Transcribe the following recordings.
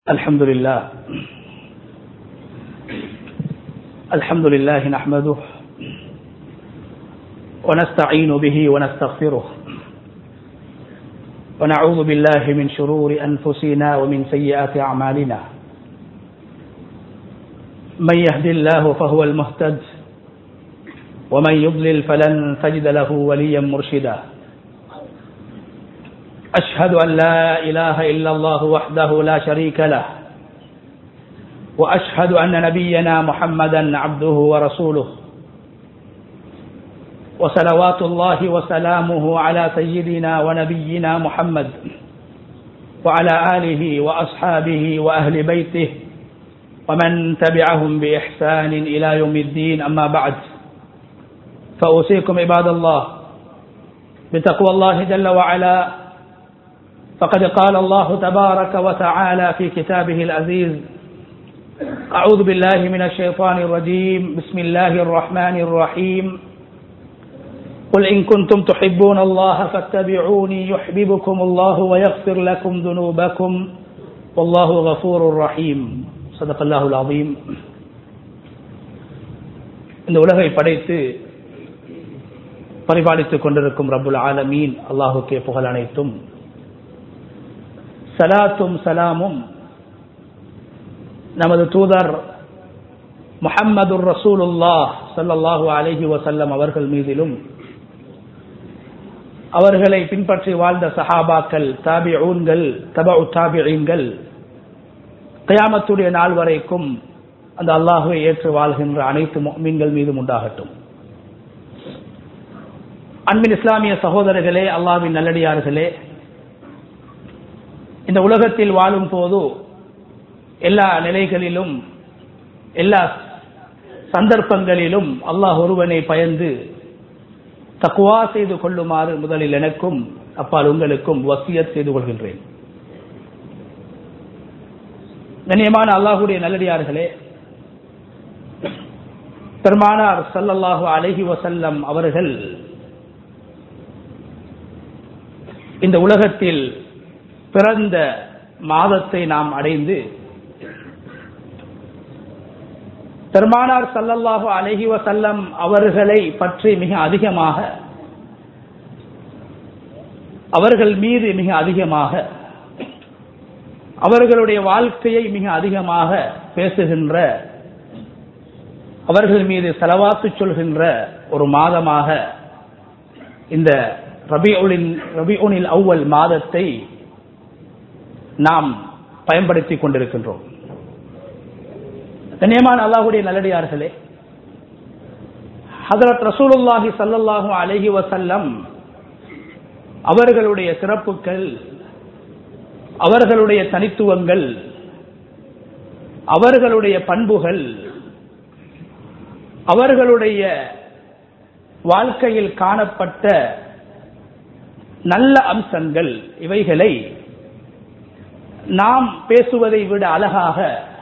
الحمد لله الحمد لله نحمده ونستعين به ونستغفره ونعوذ بالله من شرور أنفسنا ومن سيئات أعمالنا من يهد الله فهو المهتد ومن يضلل فلن تجد له وليا مرشدا أشهد أن لا إله إلا الله وحده لا شريك له وأشهد أن نبينا محمدا عبده ورسوله وصلوات الله وسلامه على سيدنا ونبينا محمد وعلى آله وأصحابه وأهل بيته ومن تبعهم بإحسان إلى يوم الدين أما بعد فأوصيكم عباد الله بتقوى الله جل وعلا فقد قال الله تبارك وتعالى في كتابه العزيز أعوذ بالله من الشيطان الرجيم بسم الله الرحمن الرحيم قل إن كنتم تحبون الله فاتبعوني يحببكم الله ويغفر لكم ذنوبكم والله غفور رحيم صدق الله العظيم இந்த உலகை படைத்து பரிபாலித்துக் கொண்டிருக்கும் ரபுல் ஆலமீன் அல்லாஹுக்கே புகழ் அனைத்தும் சலாத்தும் சலாமும் நமது தூதர் முஹம்மதுர் ரசூலுல்லாஹ் சல்லல்லாஹு அலஹி வசல்லம் அவர்கள் மீதிலும் அவர்களை பின்பற்றி வாழ்ந்த சஹாபாக்கள் தாபி ஊன்கள் தப தாபிகள் கயாமத்துடைய நாள் வரைக்கும் அந்த அல்லாஹுவை ஏற்று வாழ்கின்ற அனைத்து மீன்கள் மீதும் உண்டாகட்டும் அன்பின் இஸ்லாமிய சகோதரர்களே அல்லாவின் நல்லடியார்களே இந்த உலகத்தில் வாழும் போது எல்லா நிலைகளிலும் எல்லா சந்தர்ப்பங்களிலும் அல்லாஹ் ஒருவனை பயந்து தக்குவா செய்து கொள்ளுமாறு முதலில் எனக்கும் அப்பால் உங்களுக்கும் வசியத் செய்து கொள்கின்றேன் கண்ணியமான அல்லாஹுடைய நல்லடியார்களே பெருமானார் சல்லல்லாஹு அலஹி வசல்லம் அவர்கள் இந்த உலகத்தில் பிறந்த மாதத்தை நாம் அடைந்து பெருமானார் சல்லல்லாஹு அலஹி வசல்லம் அவர்களை பற்றி மிக அதிகமாக அவர்கள் மீது மிக அதிகமாக அவர்களுடைய வாழ்க்கையை மிக அதிகமாக பேசுகின்ற அவர்கள் மீது செலவாத்து சொல்கின்ற ஒரு மாதமாக இந்த ரபிஉலின் ரபிஉனில் அவ்வல் மாதத்தை நாம் பயன்படுத்திக் கொண்டிருக்கின்றோம் கண்ணியமான அல்லாஹுடைய நல்லடியார்களே ஹதரத் ரசூலுல்லாஹி சல்லல்லாஹு அலஹி வசல்லம் அவர்களுடைய சிறப்புகள் அவர்களுடைய தனித்துவங்கள் அவர்களுடைய பண்புகள் அவர்களுடைய வாழ்க்கையில் காணப்பட்ட நல்ல அம்சங்கள் இவைகளை நாம் பேசுவதை விட அழகாக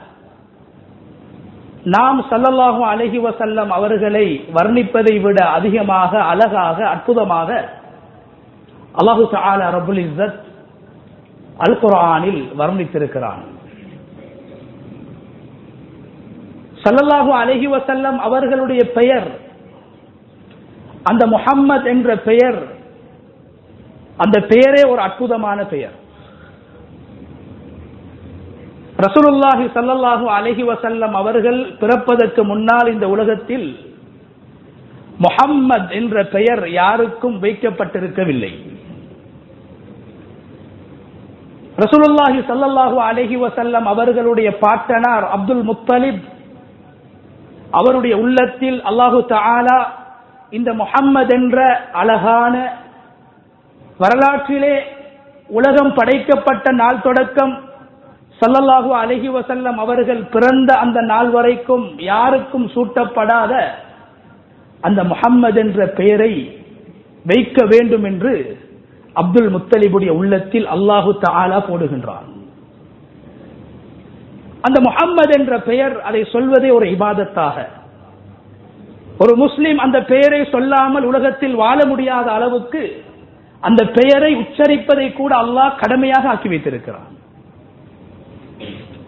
நாம் சல்லல்லாஹு அலஹி வசல்லம் அவர்களை வர்ணிப்பதை விட அதிகமாக அழகாக அற்புதமாக அல்லாஹு தாலா ரபுல் இசத் அல் குரானில் வர்ணித்திருக்கிறான் சல்லல்லாஹு அலஹி வசல்லம் அவர்களுடைய பெயர் அந்த முஹம்மத் என்ற பெயர் அந்த பெயரே ஒரு அற்புதமான பெயர் ரசூலுல்லாஹி சல்லல்லாஹு அலஹி வசல்லம் அவர்கள் பிறப்பதற்கு முன்னால் இந்த உலகத்தில் முஹம்மத் என்ற பெயர் யாருக்கும் வைக்கப்பட்டிருக்கவில்லை ரசூலுல்லாஹி சல்லல்லாஹு அலஹி வசல்லம் அவர்களுடைய பாட்டனார் அப்துல் முத்தலிப் அவருடைய உள்ளத்தில் அல்லாஹு தாலா இந்த முஹம்மது என்ற அழகான வரலாற்றிலே உலகம் படைக்கப்பட்ட நாள் தொடக்கம் சல்லல்லாஹு அலஹி வசல்லம் அவர்கள் பிறந்த அந்த நாள் வரைக்கும் யாருக்கும் சூட்டப்படாத அந்த முஹம்மது என்ற பெயரை வைக்க வேண்டும் என்று அப்துல் முத்தலிபுடைய உள்ளத்தில் அல்லாஹு தாலா போடுகின்றான் அந்த முஹம்மது என்ற பெயர் அதை சொல்வதே ஒரு இபாதத்தாக ஒரு முஸ்லிம் அந்த பெயரை சொல்லாமல் உலகத்தில் வாழ முடியாத அளவுக்கு அந்த பெயரை உச்சரிப்பதை கூட அல்லாஹ் கடமையாக ஆக்கி வைத்திருக்கிறான்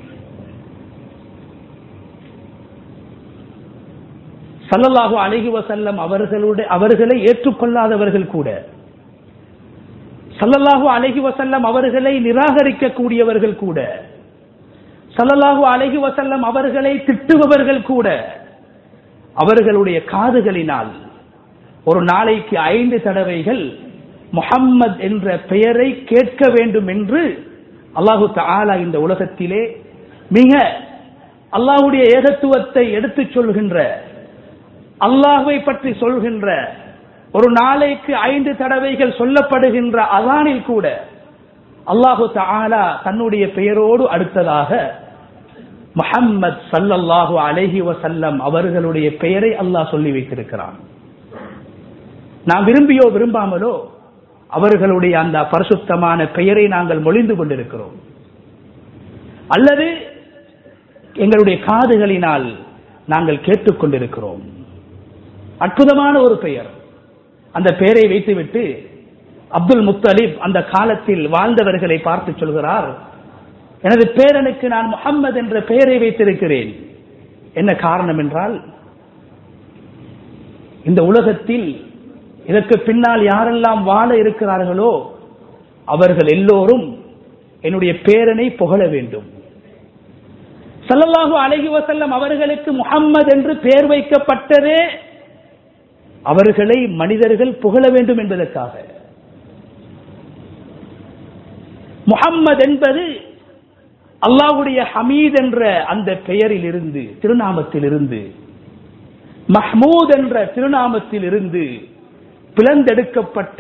சல்லல்லாஹு அலைஹி வசல்லம் அவர்களுடைய அவர்களை ஏற்றுக்கொள்ளாதவர்கள் கூட சல்லல்லாஹு அலைஹி வசல்லம் அவர்களை நிராகரிக்க கூடியவர்கள் கூட சல்லல்லாஹு அலைஹி வசல்லம் அவர்களை திட்டுபவர்கள் கூட அவர்களுடைய காதுகளினால் ஒரு நாளைக்கு ஐந்து தடவைகள் முஹம்மத் என்ற பெயரை கேட்க வேண்டும் என்று அல்லாஹு தாலா இந்த உலகத்திலே மிக அல்லாஹுடைய ஏகத்துவத்தை எடுத்துச் சொல்கின்ற அல்லாஹுவை பற்றி சொல்கின்ற ஒரு நாளைக்கு ஐந்து தடவைகள் சொல்லப்படுகின்ற அதானில் கூட அல்லாஹு தாலா தன்னுடைய பெயரோடு அடுத்ததாக முஹம்மத் சல்லல்லாஹு அலைஹி வசல்லம் அவர்களுடைய பெயரை அல்லாஹ் சொல்லி வைத்திருக்கிறான் நாம் விரும்பியோ விரும்பாமலோ அவர்களுடைய அந்த பரிசுத்தமான பெயரை நாங்கள் மொழிந்து கொண்டிருக்கிறோம் அல்லது எங்களுடைய காதுகளினால் நாங்கள் கேட்டுக்கொண்டிருக்கிறோம் அற்புதமான ஒரு பெயர் அந்த பெயரை வைத்துவிட்டு அப்துல் முத்தலிப் அந்த காலத்தில் வாழ்ந்தவர்களை பார்த்து சொல்கிறார் எனது பேரனுக்கு நான் முகம்மது என்ற பெயரை வைத்திருக்கிறேன் என்ன காரணம் என்றால் இந்த உலகத்தில் இதற்கு பின்னால் யாரெல்லாம் வாழ இருக்கிறார்களோ அவர்கள் எல்லோரும் என்னுடைய பேரனை புகழ வேண்டும் சல்லல்லாஹு அலஹி வசல்லம் அவர்களுக்கு முகம்மது என்று பெயர் வைக்கப்பட்டதே அவர்களை மனிதர்கள் புகழ வேண்டும் என்பதற்காக முகம்மது என்பது அல்லாஹுடைய ஹமீத் என்ற அந்த பெயரில் இருந்து திருநாமத்தில் இருந்து மஹ்மூத் என்ற திருநாமத்தில் இருந்து பிளந்தெடுக்கப்பட்ட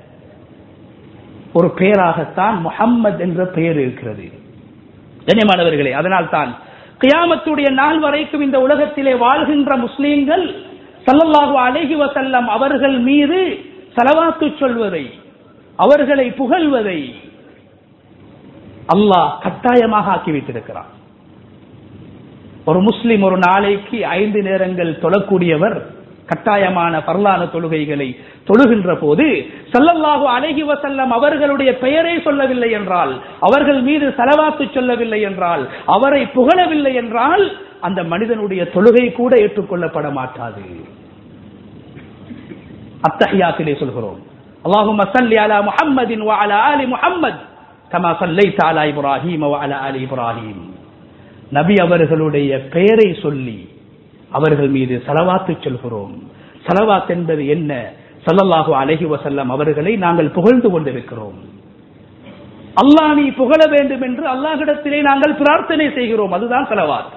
ஒரு பெயராகத்தான் முகம்மது என்ற பெயர் இருக்கிறது கண்ணியமானவர்களே அதனால் தான் கியாமத்துடைய நாள் வரைக்கும் இந்த உலகத்திலே வாழ்கின்ற முஸ்லீம்கள் சல்லல்லாஹு அலைஹி வசல்லம் அவர்கள் மீது செலவாத்து சொல்வதை அவர்களை புகழ்வதை அல்லாஹ் கட்டாயமாக ஆக்கி வைத்திருக்கிறார் ஒரு முஸ்லிம் ஒரு நாளைக்கு ஐந்து நேரங்கள் தொழக்கூடியவர் கட்டாயமான பரலான தொழுகைகளை தொழுகின்ற போது சல்லல்லாஹு அழகி வசல்லம் அவர்களுடைய பெயரை சொல்லவில்லை என்றால் அவர்கள் மீது செலவாத்து சொல்லவில்லை என்றால் அவரை புகழவில்லை என்றால் அந்த மனிதனுடைய தொழுகை கூட ஏற்றுக்கொள்ளப்பட மாட்டாது அத்தஹியாத்திலே சொல்கிறோம் அல்லாஹும் சல்லி அலா முஹம்மதின் வ அலா ஆலி முஹம்மத் கமா சல்லைத அலா இப்ராஹீம் வ அலா ஆலி இப்ராஹீம் நபி அவர்களுடைய பெயரை சொல்லி அவர்கள் மீது சலவாத்து சொல்கிறோம் சலவாத் என்பது என்ன சல்லல்லாஹு அலஹி வசல்லம் அவர்களை நாங்கள் புகழ்ந்து கொண்டிருக்கிறோம் அல்லாஹ் நீ புகழ வேண்டும் என்று அல்லாஹிடத்திலே நாங்கள் பிரார்த்தனை செய்கிறோம் அதுதான் சலவாத்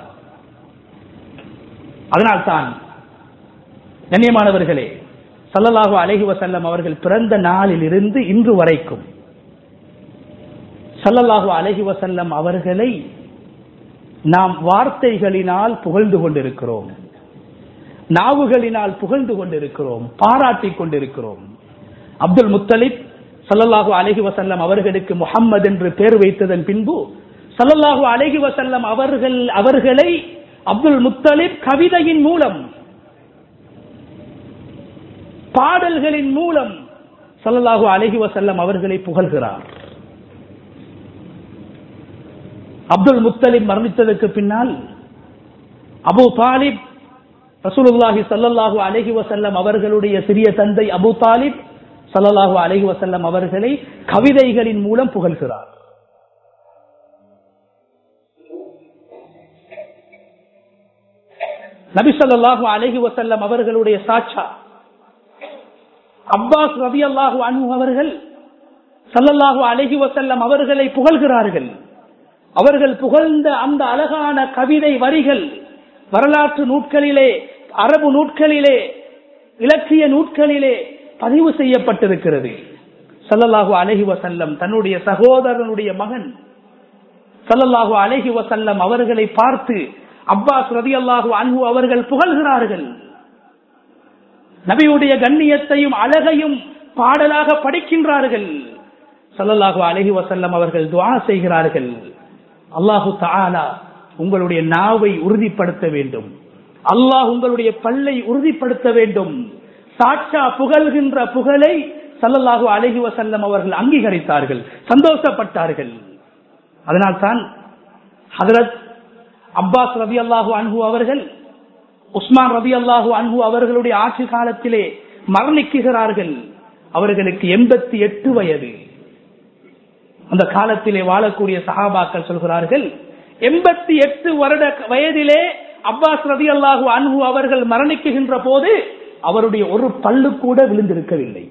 அதனால்தான் கண்ணியமானவர்களே சல்லல்லாஹு அலஹி வசல்லம் அவர்கள் பிறந்த நாளில் இருந்து இன்று வரைக்கும் சல்லல்லாஹு அலஹி வசல்லம் அவர்களை நாம் வார்த்தைகளினால் புகழ்ந்து கொண்டிருக்கிறோம் நாவுகளினால் புகழ்ந்து கொண்டிருக்கிறோம் பாராட்டிக் கொண்டிருக்கிறோம் அப்துல் முத்தலிப் சல்லல்லாஹு அலஹி வசல்லம் அவர்களுக்கு முகம்மது என்று பெயர் வைத்ததன் பின்பு சல்லல்லாஹு அலஹி வசல்லம் அவர்கள் அவர்களை அப்துல் முத்தலிப் கவிதையின் மூலம் பாடல்களின் மூலம் சல்லல்லாஹு அலஹி வசல்லம் அவர்களை புகழ்கிறார் அப்துல் முத்தலிப் மரணித்ததற்கு பின்னால் அபு தாலிப் ரசூலுல்லாஹி சல்லல்லாஹு அலஹி வசல்லம் அவர்களுடைய சிறிய தந்தை அபு தாலிப் சல்லல்லாஹு அலஹி வசல்லம் அவர்களை கவிதைகளின் மூலம் புகழ்கிறார் நபி சொல்லாஹு அலஹி வசல்லம் அவர்களுடைய சாட்சா அப்பாஸ் ரவி அல்லாஹு அனு அவர்கள் சல்லல்லாஹு அலஹி வசல்லம் அவர்களை புகழ்கிறார்கள் அவர்கள் புகழ்ந்த அந்த அழகான கவிதை வரிகள் வரலாற்று நூட்களிலே அரபு நூட்களிலே இலக்கிய நூட்களிலே பதிவு செய்யப்பட்டிருக்கிறது சல்லல்லாஹு அலஹி வசல்லம் தன்னுடைய சகோதரனுடைய மகன் சல்லல்லாஹு அலஹி வசல்லம் அவர்களை பார்த்து அப்பாஸ் ரதி அல்லாஹு அன்பு அவர்கள் புகழ்கிறார்கள் நபியுடைய கண்ணியத்தையும் அழகையும் பாடலாக படிக்கின்றார்கள் சல்லல்லாஹு அலஹி வசல்லம் அவர்கள் துவா செய்கிறார்கள் அல்லாஹு தாலா உங்களுடைய நாவை உறுதிப்படுத்த வேண்டும் அல்லாஹ் உங்களுடைய பல்லை உறுதிப்படுத்த வேண்டும் சாட்சா புகழ்கின்ற புகழை சல்லல்லாஹு அலஹி வசல்லம் அவர்கள் அங்கீகரித்தார்கள் சந்தோஷப்பட்டார்கள் அதனால்தான் ஹதரத் அப்பாஸ் ரவி அல்லாஹு அன்பு அவர்கள் உஸ்மான் ரதி அல்லாஹு அன்பு அவர்களுடைய ஆட்சி காலத்திலே மரணிக்குகிறார்கள் அவர்களுக்கு எண்பத்தி எட்டு வயது அந்த காலத்திலே வாழக்கூடிய சஹாபாக்கள் சொல்கிறார்கள் எண்பத்தி எட்டு வருட வயதிலே அப்பாஸ் ரதி அல்லாஹு அன்பு அவர்கள் மரணிக்குகின்ற போது அவருடைய ஒரு பல்லு கூட விழுந்திருக்கவில்லை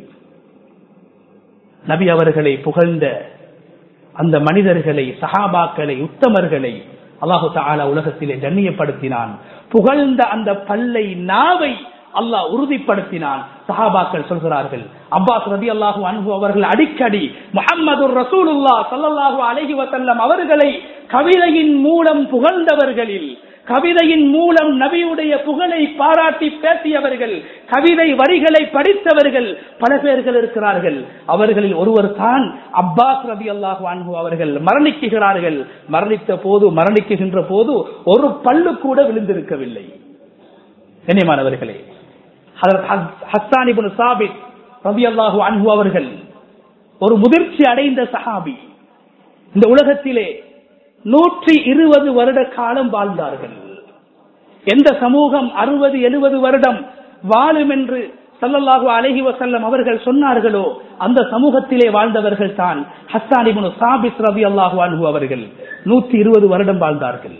நபி அவர்களை புகழ்ந்த அந்த மனிதர்களை சஹாபாக்களை உத்தமர்களை அல்லாஹு தாலா உலகத்திலே கண்ணியப்படுத்தினான் புகழ்ந்த அந்த பல்லை நாவை அல்லாஹ் உறுதிப்படுத்தினான் சஹாபாக்கள் சொல்கிறார்கள் அப்பாஸ் ரதி அல்லாஹு அன்பு அவர்கள் அடிக்கடி முகமது ரசூலுல்லா சல்லல்லாஹு அலஹி வசல்லம் அவர்களை கவிதையின் மூலம் புகழ்ந்தவர்களில் கவிதையின் மூலம் நபியுடைய புகழை பாராட்டி பேசியவர்கள் கவிதை வரிகளை படித்தவர்கள் பல பேர்கள் இருக்கிறார்கள் அவர்களில் ஒருவர் தான் அப்பாஸ் ரபி அல்லாஹு அன்பு அவர்கள் மரணிக்குகிறார்கள் மரணித்த போது மரணிக்குகின்ற போது ஒரு பல்லு கூட விழுந்திருக்கவில்லை கண்ணியமானவர்களே ஹஸ்தானிபுன் சாபித் ரபி அல்லாஹு அன்பு அவர்கள் ஒரு முதிர்ச்சி அடைந்த சஹாபி இந்த உலகத்திலே நூற்றி இருபது வருட காலம் வாழ்ந்தார்கள் எந்த சமூகம் அறுபது எழுபது வருடம் வாழும் என்று சல்லல்லாஹு அலஹி வசல்லம் அவர்கள் சொன்னார்களோ அந்த சமூகத்திலே வாழ்ந்தவர்கள் தான் ஹஸ்தானிபுன் சாபித் ரபி அல்லாஹு அன்பு அவர்கள் நூற்றி இருபது வருடம் வாழ்ந்தார்கள்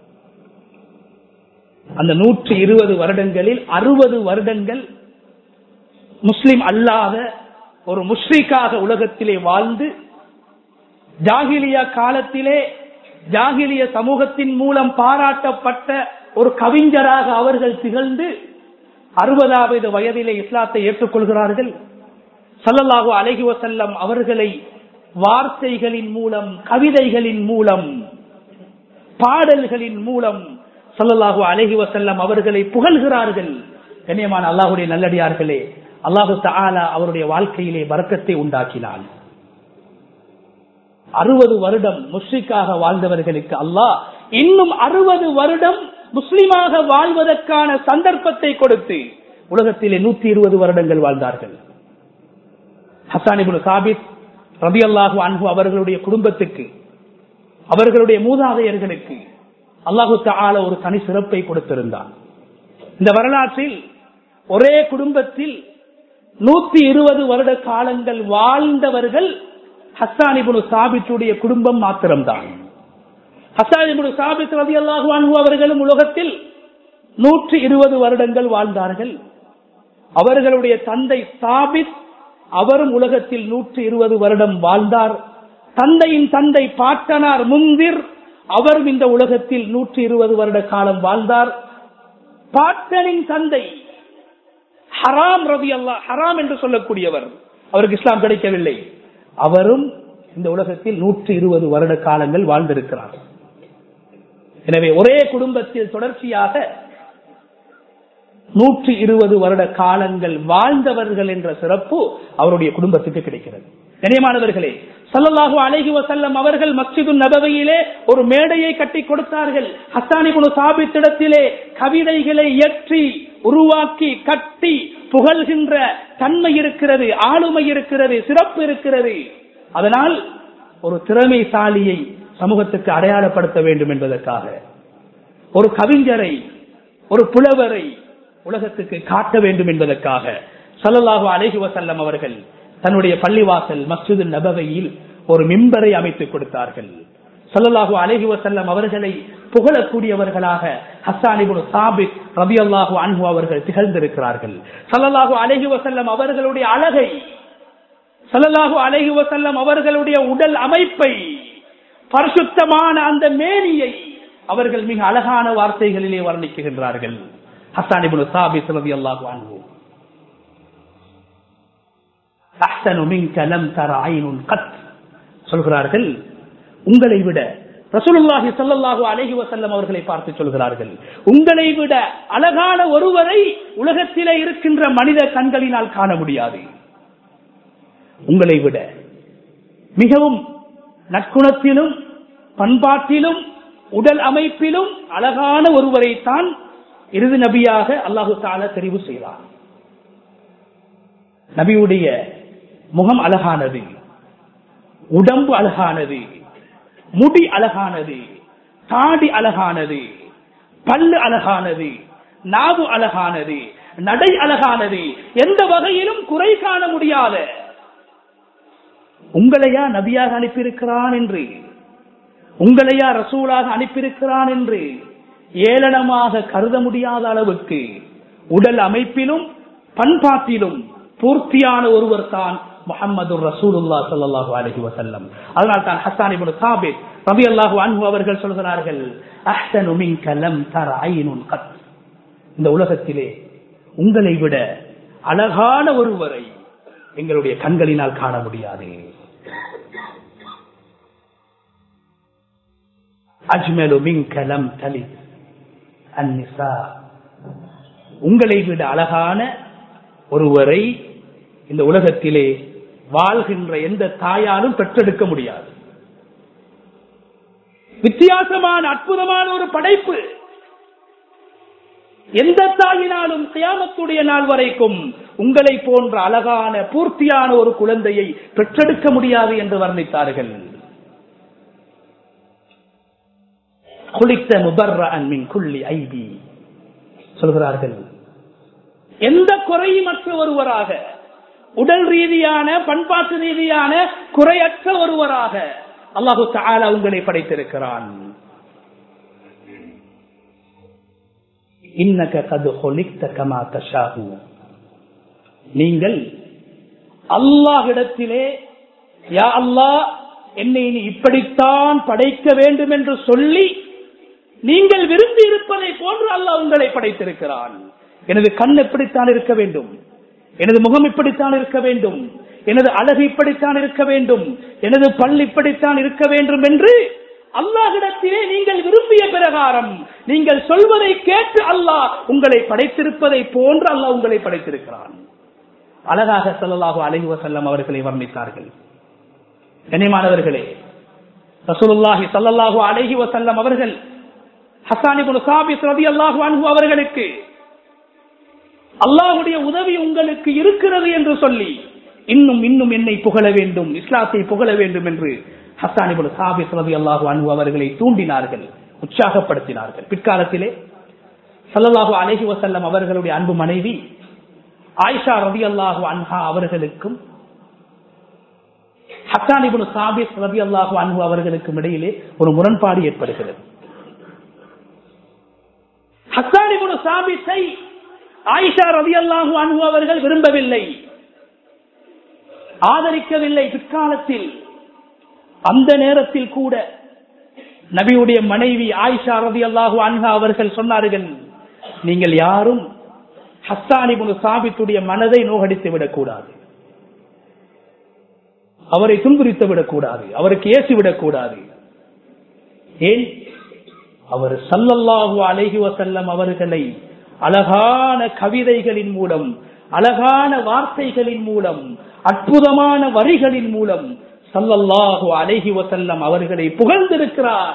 அந்த நூற்றி இருபது வருடங்களில் அறுபது வருடங்கள் முஸ்லிம் அல்லாத ஒரு முஸ்லிக்காக உலகத்திலே வாழ்ந்து ஜாகிலியா காலத்திலே ஜாகிலிய சமூகத்தின் மூலம் பாராட்டப்பட்ட ஒரு கவிஞராக அவர்கள் திகழ்ந்து அறுபதாவது வயதிலே இஸ்லாத்தை ஏற்றுக்கொள்கிறார்கள் சல்லல்லாஹு அலஹி வசல்லம் அவர்களை வார்த்தைகளின் மூலம் கவிதைகளின் மூலம் பாடல்களின் மூலம் சல்லல்லாஹு அலஹி வசல்லம் அவர்களை புகழ்கிறார்கள் கண்ணியமான அல்லாஹுடைய நல்லடியார்களே அல்லாஹு தாலா அவருடைய வாழ்க்கையிலே வரக்கத்தை உண்டாக்கினான் அறுபது வருடம் முஸ்லிக்காக வாழ்ந்தவர்களுக்கு அல்லாஹ் இன்னும் அறுபது வருடம் முஸ்லிமாக வாழ்வதற்கான சந்தர்ப்பத்தை கொடுத்து உலகத்திலே நூத்தி இருபது வருடங்கள் வாழ்ந்தார்கள் ஹசானிபுல் சாபித் ரபி அல்லாஹு அன்பு அவர்களுடைய குடும்பத்துக்கு அவர்களுடைய மூதாதையர்களுக்கு அல்லாஹு தால ஒரு தனி சிறப்பை கொடுத்திருந்தான் இந்த வரலாற்றில் ஒரே குடும்பத்தில் நூத்தி இருபது வருட காலங்கள் வாழ்ந்தவர்கள் ஹஸ்தானிபுனு சாபித்துடைய குடும்பம் மாத்திரம்தான் ஹஸ்தானிபுனு சாபித் ரவி அல்லாஹு அன்பு அவர்களும் உலகத்தில் நூற்றி இருபது வருடங்கள் வாழ்ந்தார்கள் அவர்களுடைய தந்தை சாபித் அவரும் உலகத்தில் நூற்றி இருபது வருடம் வாழ்ந்தார் தந்தையின் தந்தை பாட்டனார் முந்திர் அவரும் இந்த உலகத்தில் நூற்றி இருபது வருட காலம் வாழ்ந்தார் பாட்டனின் தந்தை ஹராம் ரவி அல்லா ஹராம் என்று சொல்லக்கூடியவர் அவருக்கு இஸ்லாம் கிடைக்கவில்லை அவரும் இந்த உலகத்தில் நூற்றி இருபது வருட காலங்கள் வாழ்ந்திருக்கிறார் எனவே ஒரே குடும்பத்தில் தொடர்ச்சியாக நூற்றி இருபது வருட காலங்கள் வாழ்ந்தவர்கள் என்ற சிறப்பு அவருடைய குடும்பத்துக்கு கிடைக்கிறது கனியமானவர்களே சல்லல்லாஹு அலைஹி வசல்லம் அவர்கள் மஸ்ஜிது நபவையிலே ஒரு மேடையை கட்டி கொடுத்தார்கள் ஹஸ்தானிபுனு சாபித்திடத்திலே கவிதைகளை இயற்றி உருவாக்கி கட்டி புகழ்கின்ற தன்மை இருக்கிறது ஆளுமை இருக்கிறது சிறப்பு இருக்கிறது அதனால் ஒரு திறமைசாலியை சமூகத்துக்கு அடையாளப்படுத்த வேண்டும் என்பதற்காக ஒரு கவிஞரை ஒரு புலவரை உலகத்துக்கு காட்ட வேண்டும் என்பதற்காக சல்லல்லாஹு அலைஹி வசல்லம் அவர்கள் தன்னுடைய பள்ளிவாசல் மஸ்ஜிது நபவையில் ஒரு மிம்பரை அமைத்துக் கொடுத்தார்கள் சல்லல்லாஹு அலஹி வசல்லம் அவர்களை புகழக்கூடியவர்களாக ஹஸ்தானிபுல் சாபித் ரபி அல்லாஹு அன்ஹு அவர்கள் திகழ்ந்திருக்கிறார்கள் சல்லல்லாஹு அலஹி வசல்லம் அவர்களுடைய அழகை சல்லல்லாஹு அலஹி வசல்லம் அவர்களுடைய உடல் அமைப்பை பரிசுத்தமான அந்த மேனியை அவர்கள் மிக அழகான வார்த்தைகளிலே வர்ணிக்குகின்றார்கள் ஹஸ்தானிபுல் சாபித் ரபி அல்லாஹு அன்ஹு சொல்கிறார்கள் உங்களை விட ரசூலுல்லாஹி ஸல்லல்லாஹு அலைஹி வஸல்லம் அவர்களை பார்த்து சொல்கிறார்கள் உங்களை விட அழகான ஒருவரை உலகத்திலே இருக்கின்ற மனித கண்களினால் காண முடியாது உங்களை விட மிகவும் நற்குணத்திலும் பண்பாட்டிலும் உடல் அமைப்பிலும் அழகான ஒருவரை தான் இறுதி நபியாக அல்லாஹு தாலா தெரிவு செய்தார் நபியுடைய முகம் அழகானது உடம்பு அழகானது முடி அழகானது தாடி அழகானது பல்லு அழகானது நாவு அழகானது நடை அழகானது எந்த வகையிலும் குறை காண முடியாத உங்களையா நபியாக அனுப்பியிருக்கிறான் என்று உங்களையா ரசூலாக அனுப்பியிருக்கிறான் என்று ஏளனமாக கருத முடியாத அளவுக்கு உடல் அமைப்பிலும் பண்பாட்டிலும் பூர்த்தியான ஒருவர் தான் முகமது ரசூலுல்லா ஸல்லல்லாஹு அலைஹி வஸல்லம் அதனால் தான் ஹஸ்ஸான் இப்னு சாபித் ரலியல்லாஹு அன்ஹு அவர்கள் சொல்கிறார்கள் அஹ்சனு மின்க லம் தர ஐனுன் கத் இந்த உலகத்திலே உங்களை விட அழகான ஒருவரை எங்களுடைய கண்களினால் காண முடியாது அஜ்மலு மின்க லம் தலித் அந்நிசா உங்களை விட அழகான ஒருவரை இந்த உலகத்திலே வாழ்கின்ற எந்த தாயாலும் பெற்றெடுக்க முடியாது வித்தியாசமான அற்புதமான ஒரு படைப்பு எந்த தாயினாலும் கியாமத்துடைய நாள் வரைக்கும் உங்களை போன்ற அழகான பூர்த்தியான ஒரு குழந்தையை பெற்றெடுக்க முடியாது என்று வர்ணித்தார்கள் குளித்த முபர்ர அன்மின் குள்ளி ஐபி சொல்கிறார்கள் எந்த குறையுமற்ற ஒருவராக உடல் ரீதியான பண்பாட்டு ரீதியான குறையற்ற ஒருவராக அல்லாஹு தாலா உங்களை படைத்திருக்கிறான் இன்னக கது ஹொலிக்த கமா தஷாஹு நீங்கள் அல்லாஹிடத்திலே யா அல்லாஹ் என்னை நீ இப்படித்தான் படைக்க வேண்டும் என்று சொல்லி நீங்கள் விரும்பி இருப்பதை போன்று அல்லாஹ் உங்களை படைத்திருக்கிறான் எனது கண் எப்படித்தான் இருக்க வேண்டும் எனது முகம் இப்படித்தான் இருக்க வேண்டும் எனது அழகு இப்படித்தான் இருக்க வேண்டும் எனது பல் இப்படித்தான் இருக்க வேண்டும் என்று அல்லாஹிடத்திலே நீங்கள் விரும்பிய பிரகாரம் நீங்கள் சொல்வதை கேட்டு அல்லாஹ் உங்களை படைத்திருப்பதை போன்று அல்லாஹ் உங்களை படைத்திருக்கிறான் அழகாக சொல்லலாக அழகி வசல்லம் அவர்களை வர்ணித்தார்கள் கனிமானவர்களே ரசூலுல்லாஹி சல்லல்லாஹு அலைஹி வசல்லம் அவர்கள் ஹசானிபுல் சாபித் ரதி அல்லாஹு அன்ஹு அவர்களுக்கு அல்லாஹுடைய உதவி உங்களுக்கு இருக்கிறது என்று சொல்லி இன்னும் இன்னும் என்னை புகழ வேண்டும் இஸ்லாத்தை புகழ வேண்டும் என்று ஹசானிபுல் சாபித் ரதி அல்லாஹு அன்ஹு அவர்களை தூண்டினார்கள் உற்சாகப்படுத்தினார்கள் பிற்காலத்திலே சல்லல்லாஹு அலைஹி வசல்லம் அவர்களுடைய அன்பு மனைவி ஆயிஷா ரதி அல்லாஹு அன்ஹா அவர்களுக்கும் ஹசானிபுல் சாபித் ரதி அல்லாஹு அன்ஹு அவர்களுக்கும் இடையிலே ஒரு முரண்பாடு ஏற்படுகிறது ஹசானிபுல் சாபித்தை ஆயிஷா ரவி அல்லாஹு அன்பு அவர்கள் விரும்பவில்லை ஆதரிக்கவில்லை பிற்காலத்தில் அந்த நேரத்தில் கூட நபியுடைய மனைவி ஆயிஷா ரவி அல்லாஹு அன்ஹா அவர்கள் சொன்னார்கள் நீங்கள் யாரும் ஹஸ்தானிபுனு சாபித்துடைய மனதை நோகடித்து விடக்கூடாது அவரை துன்புரித்து விடக்கூடாது அவருக்கு ஏசி விடக்கூடாது ஏன் அவர் சல்லல்லாஹு அலைஹி வசல்லம் அவர்களை அழகான கவிதைகளின் மூலம் அழகான வார்த்தைகளின் மூலம் அற்புதமான வரிகளின் மூலம் சல்லல்லாஹு அலைஹி வசல்லம் அவர்களை புகழ்ந்திருக்கிறார்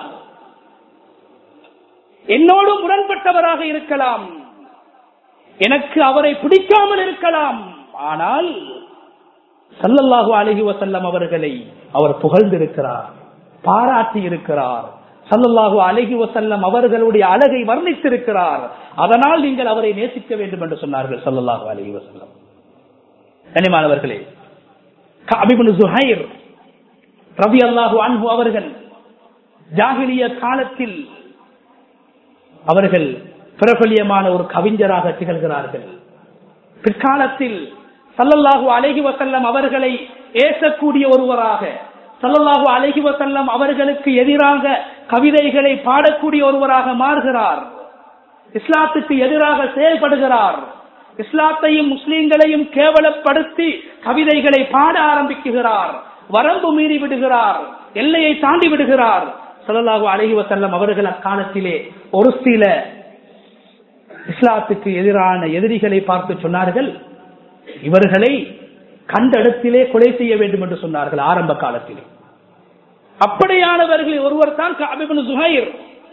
என்னோடு முரண்பட்டவராக இருக்கலாம் எனக்கு அவரை பிடிக்காமல் இருக்கலாம் ஆனால் சல்லல்லாஹு அலைஹி வசல்லம் அவர்களை அவர் புகழ்ந்திருக்கிறார் பாராட்டி இருக்கிறார் சல்லல்லாஹு அழகி வசல்லம் அவர்களுடைய அழகை வர்ணித்திருக்கிறார் அதனால் நீங்கள் அவரை நேசிக்க வேண்டும் என்று சொன்னார்கள் சல்லல்லாஹு அலஹி வசல்லம் கனிமானவர்களே அபிபுன் சுஹைர் ரவி அல்லாஹு அன்பு அவர்கள் ஜாகிலிய காலத்தில் அவர்கள் பிரபலியமான ஒரு கவிஞராக திகழ்கிறார்கள் பிற்காலத்தில் சல்லல்லாஹு அலஹி வசல்லம் அவர்களை ஏசக்கூடிய ஒருவராக சல்லல்லாஹு அலஹி வசல்லம் அவர்களுக்கு எதிராக கவிதைகளை பாடக்கூடிய ஒருவராக மாறுகிறார் இஸ்லாத்துக்கு எதிராக செயல்படுகிறார் இஸ்லாத்தையும் முஸ்லீம்களையும் கேவலப்படுத்தி கவிதைகளை பாட ஆரம்பிக்குகிறார் வரம்பு மீறி விடுகிறார் எல்லையை தாண்டி விடுகிறார் சல்லல்லாஹு அலஹி வசல்லம் அவர்கள் அக்காலத்திலே ஒரு சில இஸ்லாத்துக்கு எதிரான எதிரிகளை பார்த்து சொன்னார்கள் இவர்களை கண்ட இடத்திலே கொலை செய்ய வேண்டும் என்று சொன்னார்கள் ஆரம்ப காலத்திலே அப்படியானவர்கள் ஒருவர் தான் சுஹைர்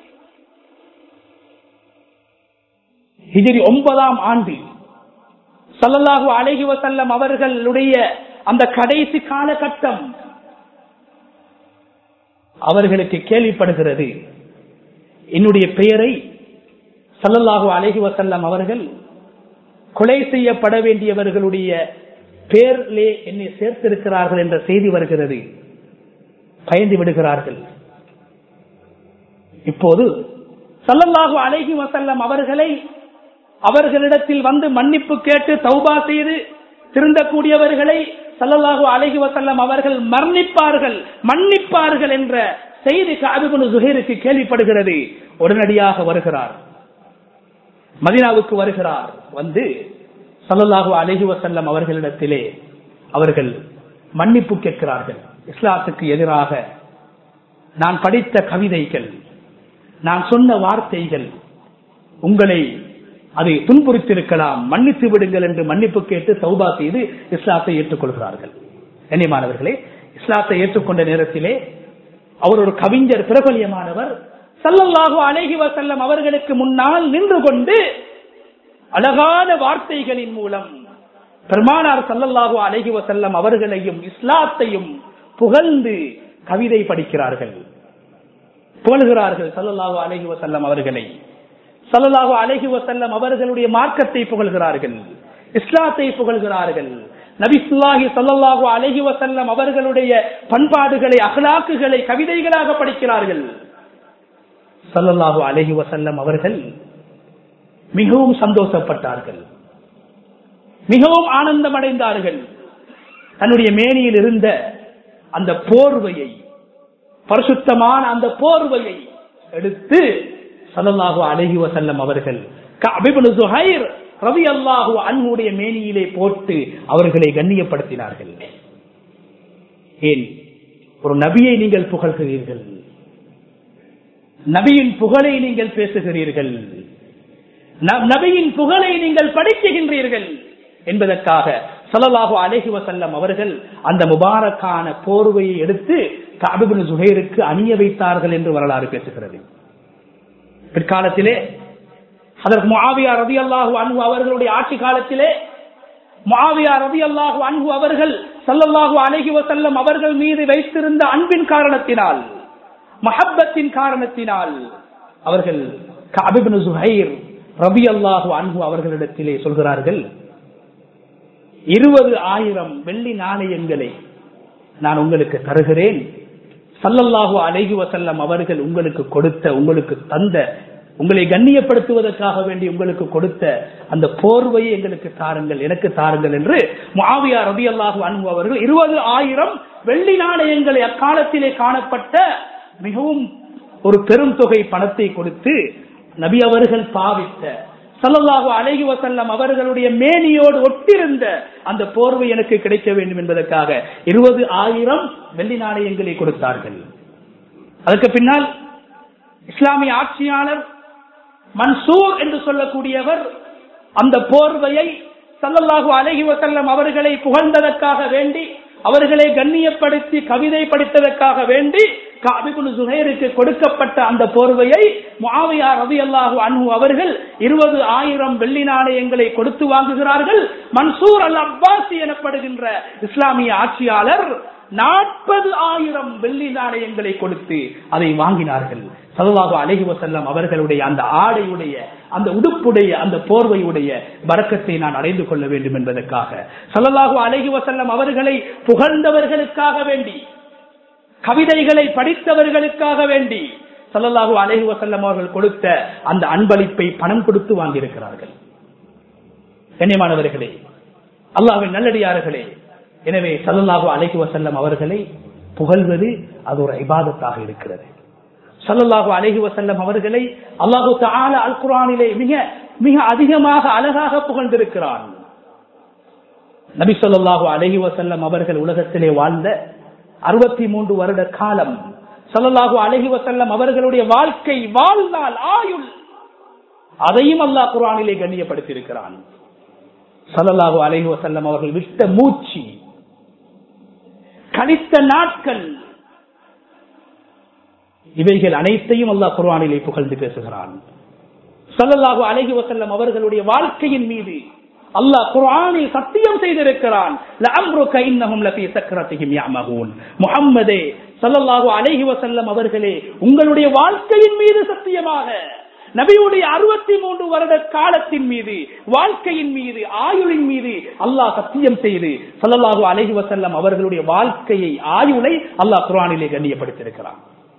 ஹிஜரி ஒன்பதாம் ஆண்டு சல்லல்லாஹு அழகி வசல்லம் அவர்களுடைய அந்த கடைசி காலகட்டம் அவர்களுக்கு கேள்விப்படுகிறது என்னுடைய பெயரை சல்லல்லாஹு அலைஹி வசல்லம் அவர்கள் கொலை செய்யப்பட வேண்டியவர்களுடைய பேரிலே என்னை சேர்த்திருக்கிறார்கள் என்ற செய்தி வருகிறது பயந்து விடுகிறார்கள் இப்போது சல்லல்லாஹு அலைஹி வசல்லம் அவர்களை அவர்களிடத்தில் வந்து மன்னிப்பு கேட்டு தௌபா செய்து திருந்தக்கூடியவர்களை சல்லல்லாஹு அலைஹி வசல்லம் அவர்கள் மரணிப்பார்கள் மன்னிப்பார்கள் என்ற செய்தி காபிபுன் சுஹேருக்கு கேள்விப்படுகிறது உடனடியாக வருகிறார் மதினாவுக்கு வருகிறார் வந்து சல்லல்லாஹு அலைஹி வசல்லம் அவர்களிடத்திலே அவர்கள் மன்னிப்பு கேட்கிறார்கள் இஸ்லாத்துக்கு எதிராக நான் படித்த கவிதைகள் நான் சொன்ன வார்த்தைகள் உங்களை அதை துன்புறுத்திருக்கலாம் மன்னித்து விடுங்கள் என்று மன்னிப்பு கேட்டு சௌபா செய்து இஸ்லாத்தை ஏற்றுக்கொள்கிறார்கள் கண்ணியமானவர்களே இஸ்லாத்தை ஏற்றுக்கொண்ட நேரத்திலே அவர் ஒரு கவிஞர் பிரபல்யமானவர் சல்லல்லாஹு அலைஹி வசல்லம் அவர்களுக்கு முன்னால் நின்று கொண்டு அழகான வார்த்தைகளின் மூலம் பெருமானார் சல்லல்லாஹு அலைஹி வசல்லம் அவர்களையும் இஸ்லாத்தையும் புகழ்ந்து கவிதை படிக்கிறார்கள் புகழ்கிறார்கள் சல்லல்லாஹு அலைஹி வசல்லம் அவர்களை சல்லல்லாஹு அலைஹி வசல்லம் அவர்களுடைய மார்க்கத்தை புகழ்கிறார்கள் இஸ்லாத்தை புகழ்கிறார்கள் நபிசுல்லாஹி சல்லல்லாஹு அலைஹி வசல்லம் அவர்களுடைய பண்பாடுகளை அகலாக்குகளை கவிதைகளாக படிக்கிறார்கள் சல்லல்லாஹு அலைஹி வசல்லம் அவர்கள் மிகவும் சந்தோஷப்பட்டார்கள் மிகவும் ஆனந்தம் அடைந்தார்கள் தன்னுடைய மேனியில் இருந்த அந்த போர்வையை பரிசுத்தமான அந்த போர்வையை எடுத்து சல்லல்லாஹு அலைஹி வசல்லம் அவர்கள் ரவி அல்லாஹு அன்னுடைய மேனியிலே போட்டு அவர்களை கண்ணியப்படுத்தினார்கள் ஏன் ஒரு நபியை நீங்கள் புகழ்கிறீர்கள் நபியின் புகழை நீங்கள் பேசுகிறீர்கள் நபியின் புகழை நீங்கள் படிக்குகின்றீர்கள் என்பதற்காக சலலாஹு அலஹி வசல்லம் அவர்கள் அந்த முபாரக்கான போர்வையை எடுத்து காபிபின் சுஹேருக்கு அணிய வைத்தார்கள் என்று வரலாறு பேசுகிறது பிற்காலத்திலே அதற்கு முஆவியா ரதி அல்லாஹு அன்பு அவர்களுடைய ஆட்சி காலத்திலே முஆவியா ரதி அல்லாஹு அன்பு அவர்கள் சல்லல்லாஹு அலஹி வசல்லம் அவர்கள் மீது வைத்திருந்த அன்பின் காரணத்தினால் மஹப்பத்தின் காரணத்தினால் அவர்கள் காபிபின் சுஹைர் ரபி அல்லாஹு அன்பு அவர்களிடத்திலே சொல்கிறார்கள் இருபது ஆயிரம் வெள்ளி நாணயங்களை நான் உங்களுக்கு தருகிறேன் சல்லல்லாஹு அலைஹி வசல்லம் அவர்கள் உங்களுக்கு கொடுத்த உங்களுக்கு தந்த உங்களை கண்ணியப்படுத்துவதற்காக வேண்டி உங்களுக்கு கொடுத்த அந்த போர்வையை எங்களுக்கு தாருங்கள் எனக்கு தாருங்கள் என்று மாவியா ரபி அல்லாஹு அன்பு அவர்கள் இருபது ஆயிரம் வெள்ளி நாணயங்களை அக்காலத்திலே காணப்பட்ட மிகவும் ஒரு பெரும் தொகை பணத்தை கொடுத்து நபி அவர்கள் பாவித்த சல்லல்லாஹு அலைஹி வசல்லம் அவர்களுடைய மேனியோடு ஒட்டிருந்த அந்த போர்வை எனக்கு கிடைக்க வேண்டும் என்பதற்காக இருபது ஆயிரம் வெள்ளி நாணயங்களை கொடுத்தார்கள் அதற்கு பின்னால் இஸ்லாமிய ஆட்சியாளர் மன்சூர் என்று சொல்லக்கூடியவர் அந்த போர்வையை சல்லல்லாஹு அலைஹி வசல்லம் அவர்களை புகழ்ந்ததற்காக வேண்டி அவர்களை கண்ணியப்படுத்தி கவிதை படித்ததற்காக வேண்டி காபிபுல் சுஹேருக்கு கொடுக்கப்பட்ட அந்த போர்வையை முஆவியா ரவி அல்லாஹு அன்ஹு அவர்கள் இருபது ஆயிரம் வெள்ளி நாணயங்களை கொடுத்து வாங்குகிறார்கள் மன்சூர் அல் அப்பாசி எனப்படுகின்ற இஸ்லாமிய ஆட்சியாளர் நாற்பது ஆயிரம் வெள்ளி நாணயங்களை கொடுத்து அதை வாங்கினார்கள் சல்லாஹு அலஹி வசல்லம் அவர்களுடைய அந்த ஆடையுடைய அந்த உடுப்புடைய அந்த போர்வையுடைய பறக்கத்தை நான் அடைந்து கொள்ள வேண்டும் என்பதற்காக சல்லல்லாஹு அலஹி வசல்லம் அவர்களை புகழ்ந்தவர்களுக்காக வேண்டி கவிதைகளை படித்தவர்களுக்காக வேண்டி சல்லல்லாஹு அலஹி வசல்லம் அவர்கள் கொடுத்த அந்த அன்பளிப்பை பணம் கொடுத்து வாங்கியிருக்கிறார்கள் கண்ணியமானவர்களே அல்லாஹின் நல்லடியார்களே எனவே சல்லல்லாஹு அலைஹி வசல்லம் அவர்களை புகழ்வது அது ஒரு இபாதத்தாக இருக்கிறது சல்லல்லாஹு அலைஹி வசல்லம் அவர்களை அல்லாஹு தால அல் குரானிலே மிக மிக அதிகமாக அழகாக புகழ்ந்திருக்கிறான் நபி சொல்லாஹு அலஹி வசல்லம் அவர்கள் உலகத்திலே வாழ்ந்த அறுபத்தி மூன்று வருட காலம் சல்லல்லாஹு அலஹி வசல்லம் அவர்களுடைய வாழ்க்கை வாழ்நாள் ஆயுள் அதையும் அல்லாஹ் குரானிலே கண்ணியப்படுத்தி இருக்கிறான் சல்லல்லாஹு அலஹி வசல்லம் அவர்கள் விட்ட மூச்சு கழித்த நாட்கள் இவைகள் அனைத்தையும் அல்லாஹ் குர்ஆனிலே புகழ்ந்து பேசுகிறான் சல்லல்லாஹு அலைஹி வஸல்லம் அவர்களுடைய வாழ்க்கையின் மீது அல்லாஹ் குர்ஆனில் சத்தியம் செய்திருக்கிறான் லஅம்ருக இன்னஹும் லஃபீ சக்ரத்திஹிம் யஅமஹூன் முஹம்மதே ஸல்லல்லாஹு அலைஹி வஸல்லம் அவர்களே உங்களுடைய வாழ்க்கையின் மீது சத்தியமாக நபியுடைய அறுபத்தி மூன்று வருட காலத்தின் மீது வாழ்க்கையின் மீது ஆயுளின் மீது அல்லாஹ் சத்தியம் செய்து ஸல்லல்லாஹு அலைஹி வஸல்லம் அவர்களுடைய வாழ்க்கையை ஆயுளை அல்லாஹ் குர்ஆனிலே கண்ணியப்படுத்தியிருக்கிறான்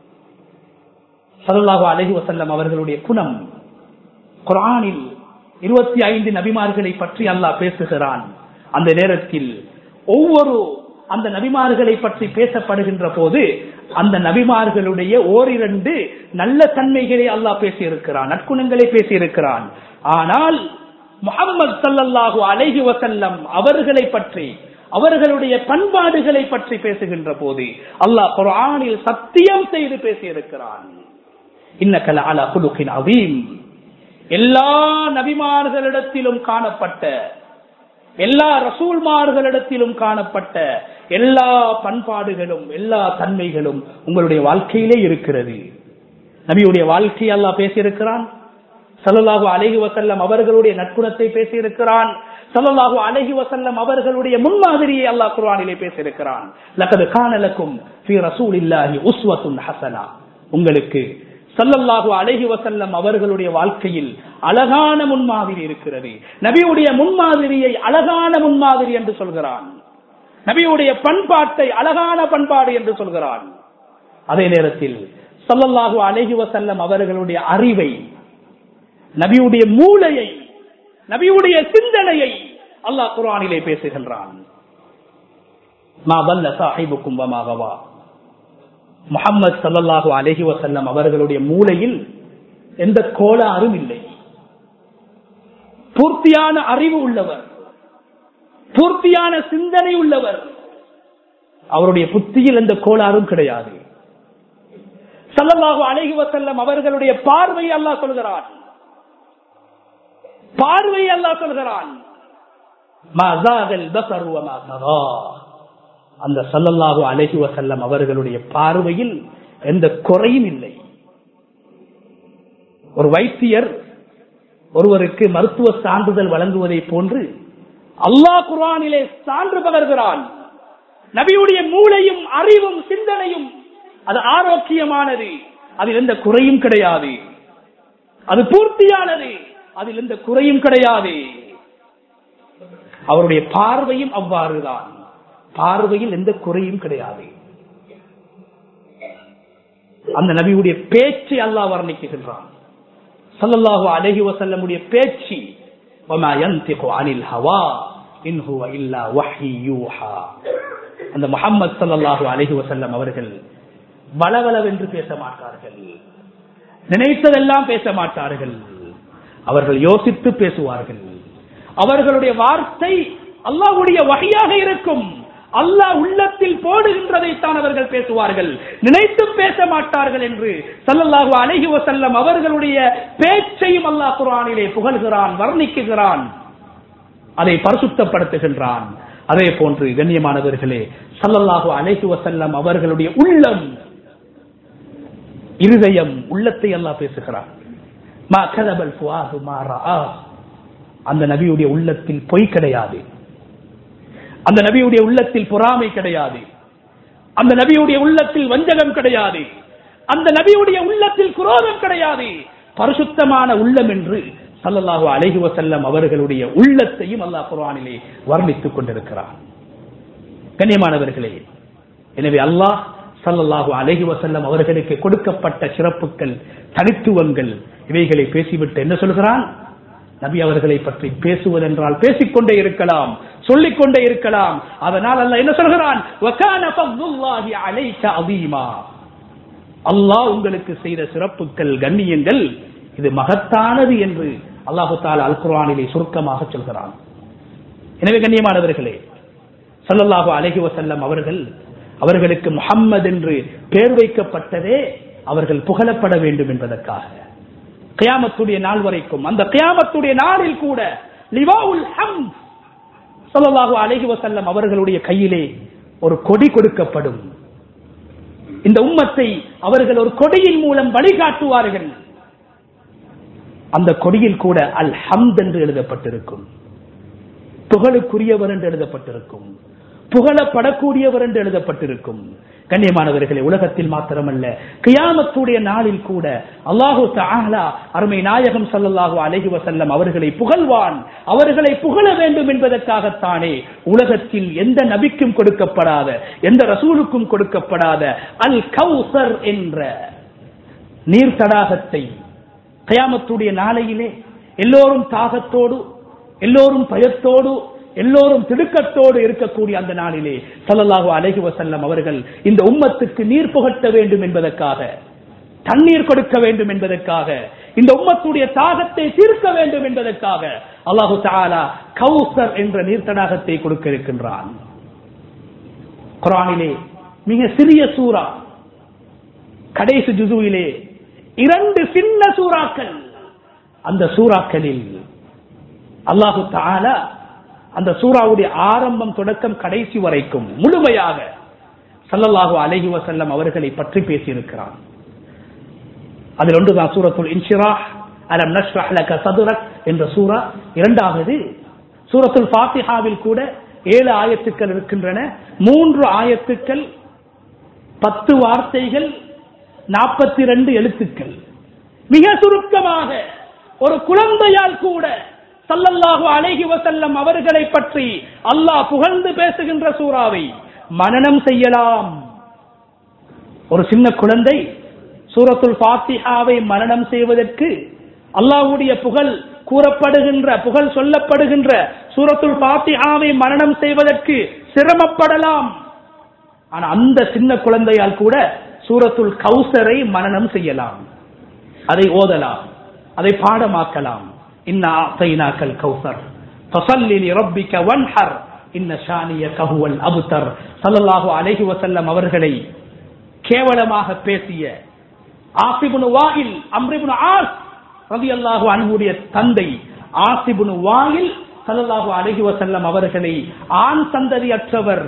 ஸல்லல்லாஹு அலைஹி வஸல்லம் அவர்களுடைய குணம் குர்ஆனில் இருபத்தி ஐந்து நபிமார்களை பற்றி அல்லாஹ் பேசுகிறான் அந்த நேரத்தில் ஒவ்வொரு அந்த நபிமார்களை பற்றி பேசப்படுகின்ற போது அந்த நபிமார்களுடைய ஓரிரண்டு நல்ல தன்மைகளை அல்லாஹ் பேசியிருக்கிறான் நற்குணங்களை பேசியிருக்கிறான் ஆனால் முகமது சல்லல்லாஹு அலைஹி வசல்லம் அவர்களை பற்றி அவர்களுடைய பண்பாடுகளை பற்றி பேசுகின்ற போது அல்லாஹ் குர்ஆனில் சத்தியம் செய்து பேசியிருக்கிறான் இன்னக்கல அலா குலுக்கின் அவீம் எல்லா நபிமார்களிடத்திலும் காணப்பட்ட எல்லா ரசூல்மார்களிடத்திலும் காணப்பட்ட எல்லா பண்பாடுகளும் எல்லா தன்மைகளும் உங்களுடைய வாழ்க்கையிலே இருக்கிறது நபியுடைய வாழ்க்கை அல்லாஹ் பேசியிருக்கிறான் சல்லல்லாஹு அலைஹி வசல்லம் அவர்களுடைய நற்குணத்தை பேசியிருக்கிறான் சல்லல்லாஹு அலைஹி வசல்லம் அவர்களுடைய முன்மாதிரியை அல்லாஹ் குர்ஆனிலே பேசியிருக்கிறான் லக்கது கானலக்கும் ஃபீ ரசூலில்லாஹி உஸ்வத்துன் ஹசனா உங்களுக்கு சல்லல்லாஹு அலைஹி வசல்லம் அவர்களுடைய வாழ்க்கையில் அழகான முன்மாதிரி இருக்கிறது நபியுடைய முன்மாதிரியை அழகான முன்மாதிரி என்று சொல்கிறான் நபியுடைய பண்பாட்டை அழகான பண்பாடு என்று சொல்கிறான் அதே நேரத்தில் சல்லல்லாஹு அலைஹி வசல்லம் அவர்களுடைய அறிவை நபியுடைய மூளையை நபியுடைய சிந்தனையை அல்லாஹ் குர்ஆனிலே பேசுகின்றான் மா வல்ல சாஹிபுக்கும் வமாகவா முகம்மது சல்லல்லாஹு அலஹி வசல்லம் அவர்களுடைய மூளையில் எந்த கோளாறும் இல்லை பூர்த்தியான அறிவு உள்ளவர் பூர்த்தியான சிந்தனை உள்ளவர் அவருடைய புத்தியில் எந்த கோளாறும் கிடையாது சல்லல்லாஹு அலஹி வசல்லம் அவர்களுடைய பார்வை அல்லாஹ் சொல்கிறான் பார்வை அல்லாஹ் சொல்கிறான் அந்த சல்லல்லாஹு அலஹி வசல்லம் அவர்களுடைய பார்வையில் எந்த குறையும் இல்லை ஒரு வைத்தியர் ஒருவருக்கு மருத்துவ சான்றிதழ் வழங்குவதை போன்று அல்லாஹ் குரானிலே சான்று பகர்கிறான் நபியுடைய மூளையும் அறிவும் சிந்தனையும் அது ஆரோக்கியமானது அதில் எந்த குறையும் கிடையாது அது பூர்த்தியானது அதில் எந்த குறையும் கிடையாது அவருடைய பார்வையும் அவ்வாறுதான் பார்வையில் எந்த குறையும் கிடையாது அந்த நபியுடைய பேச்சை அல்லாஹ் வர்ணிக்குகின்றான் சல்லல்லாஹு அலஹி வசல்லமுடைய பேச்சு அனில் ஹவா இன்ஹுவ இல்லா வஹி யூஹா அந்த முகம்மது சல்லல்லாஹு அலஹி வசல்லம் அவர்கள் வளவளவென்று பேச மாட்டார்கள் நினைத்ததெல்லாம் பேச மாட்டார்கள் அவர்கள் யோசித்து பேசுவார்கள் அவர்களுடைய வார்த்தை அல்லாஹுடைய வகையாக இருக்கும் அல்லாஹ் உள்ளத்தில் போடுகின்றதைத்தான் அவர்கள் பேசுவார்கள் நினைத்து பேச மாட்டார்கள் என்று சல்லல்லாஹு அலஹி வசல்லம் அவர்களுடைய பேச்சையும் அல்லாஹ் குரானிலே புகழ்கிறான் வர்ணிக்குகிறான் அதை பரிசுத்தப்படுத்துகின்றான் அதே போன்று கண்ணியமானவர்களே சல்லல்லாஹு அலஹி வசல்லம் அவர்களுடைய உள்ளம் இருதயம் உள்ளத்தை அல்லாஹ் பேசுகிறான் மா கதபல் ஃபுஆது மா ரஆ அந்த நபியுடைய உள்ளத்தில் பொய் கிடையாது அந்த நபியுடைய உள்ளத்தில் பொறாமை கிடையாது அந்த நபியுடைய உள்ளத்தில் வஞ்சகம் கிடையாது அந்த நபியுடைய உள்ளத்தில் குரோதம் கிடையாது பரிசுத்தமான உள்ளம் என்று சல்லல்லாஹு அலைஹி வசல்லம் அவர்களுடைய உள்ளத்தையும் அல்லாஹ் குர்ஆனிலே வர்ணித்துக் கொண்டிருக்கிறார் கண்ணியமானவர்களே எனவே அல்லாஹ் சல்லல்லாஹு அலைஹி வசல்லம் அவர்களுக்கு கொடுக்கப்பட்ட சிறப்புகள் தனித்துவங்கள் இவைகளை பேசிவிட்டு என்ன சொல்கிறான் நபி அவர்களை பற்றி பேசுவதென்றால் பேசிக்கொண்டே இருக்கலாம் சொல்லிக் கொண்டே இருக்கலாம் அதனால் அல்ல என்ன சொல்கிறான் அல்லாஹ் உங்களுக்கு செய்த சிறப்புகள் கண்ணியங்கள் இது மகத்தானது என்று அல்லாஹு தால அல் குரானிலே சுருக்கமாக சொல்கிறான் எனவே கண்ணியமானவர்களே சல்லல்லாஹு அலஹி வசல்லம் அவர்கள் அவர்களுக்கு முகம்மது என்று பெயர் வைக்கப்பட்டதே அவர்கள் புகழப்பட வேண்டும் என்பதற்காக கியாமத்துடைய நாள் வரைக்கும் அந்த கியாமத்துடைய நாளில் கூட லிவாவுல் ஹம் சொல்லலாகு அழகி வசல்லம் அவர்களுடைய கையிலே ஒரு கொடி கொடுக்கப்படும் இந்த உம்மத்தை அவர்கள் ஒரு கொடியின் மூலம் வழிகாட்டுவார்கள் அந்த கொடியில் கூட அல் ஹம்த் என்று எழுதப்பட்டிருக்கும் புகழுக்குரியவர் என்று எழுதப்பட்டிருக்கும் புகழப்படக்கூடியவர் என்று எழுதப்பட்டிருக்கும் கண்ணியமானவர்களே உலகத்தில் மாத்திரமல்ல கியாமத்துடைய நாளில் கூட அல்லாஹு தஆலா அருமை நாயகம் ஸல்லல்லாஹு அலைஹி வஸல்லம் அவர்களை புகழ்வான் அவர்களை புகழ வேண்டும் என்பதற்காகத்தானே உலகத்தில் எந்த நபிக்கும் கொடுக்கப்படாத எந்த ரசூலுக்கும் கொடுக்கப்படாத அல் கௌசர் என்ற நீர் தடாகத்தை கயாமத்துடைய நாளையிலே எல்லோரும் தாகத்தோடு எல்லோரும் பயத்தோடு எல்லோரும் திடுக்கத்தோடு இருக்கக்கூடிய அந்த நாளிலே ஸல்லல்லாஹு அலைஹி வஸல்லம் அவர்கள் இந்த உம்மத்துக்கு நீர் புகட்ட வேண்டும் என்பதற்காக தண்ணீர் கொடுக்க வேண்டும் என்பதற்காக இந்த உம்மத்துடைய தாகத்தை தீர்க்க வேண்டும் என்பதற்காக அல்லாஹு தஆலா கௌசர் என்ற நீர் தடாகத்தை கொடுக்க இருக்கின்றான் குர்ஆனிலே மிக சிறிய சூரா கடைசி ஜுதுவிலே இரண்டு சின்ன சூறாக்கள் அந்த சூறாக்களில் அல்லாஹு தஆலா அந்த சூறாவுடைய ஆரம்பம் தொடக்கம் கடைசி வரைக்கும் முழுமையாக ஸல்லல்லாஹு அலைஹி வஸல்லம் அவர்களை பற்றி பேசியிருக்கிறான் அதில் ஒன்றுதான் சூரத்துல் இன்ஷிராஹ் அலம் நஷ்ரஹ் லக சதுரக் என்ற சூரா இரண்டாவது சூரத்துல் ஃபாத்திஹாவில் கூட ஏழு ஆயத்துக்கள் இருக்கின்றன மூன்று ஆயத்துக்கள் பத்து வார்த்தைகள் நாற்பத்தி ரெண்டு எழுத்துக்கள் மிக சுருக்கமாக ஒரு குழந்தையால் கூட சல்லல்லாஹு அலைஹி வசல்லம் அவர்களை பற்றி அல்லாஹ் புகழ்ந்து பேசுகின்ற சூறாவை மனனம் செய்யலாம் ஒரு சின்ன குழந்தை சூரத்துல் ஃபாத்திஹாவை மனனம் செய்வதற்கு அல்லாஹ்வுடைய புகழ் கூறப்படுகின்ற புகழ் சொல்லப்படுகின்ற சூரத்துல் ஃபாத்திஹாவை மனனம் செய்வதற்கு சிரமப்படலாம் ஆனா அந்த சின்ன குழந்தையால் கூட சூரத்துல் கௌசரை மனனம் செய்யலாம் அதை ஓதலாம் அதை பாடமாக்கலாம் இன்னா ஆத்தைனாக்கல் கௌசர் ஃபஸல்லி லிரப்பிக வன்ஹர் இன்ன ஷானியக ஹுவல் அப்தர் ஸல்லல்லாஹு அலைஹி வஸல்லம் அவர்களை கேவலமாக பேசிய ஆசிபுனு வாயில் அம்ரிபுனு ஆஸ் ரலியல்லாஹு அன்ஹுடைய தந்தை ஆசிபுனு வாயில் ஸல்லல்லாஹு அலைஹி வஸல்லம் அவர்களை ஆண் சந்ததியற்றவர்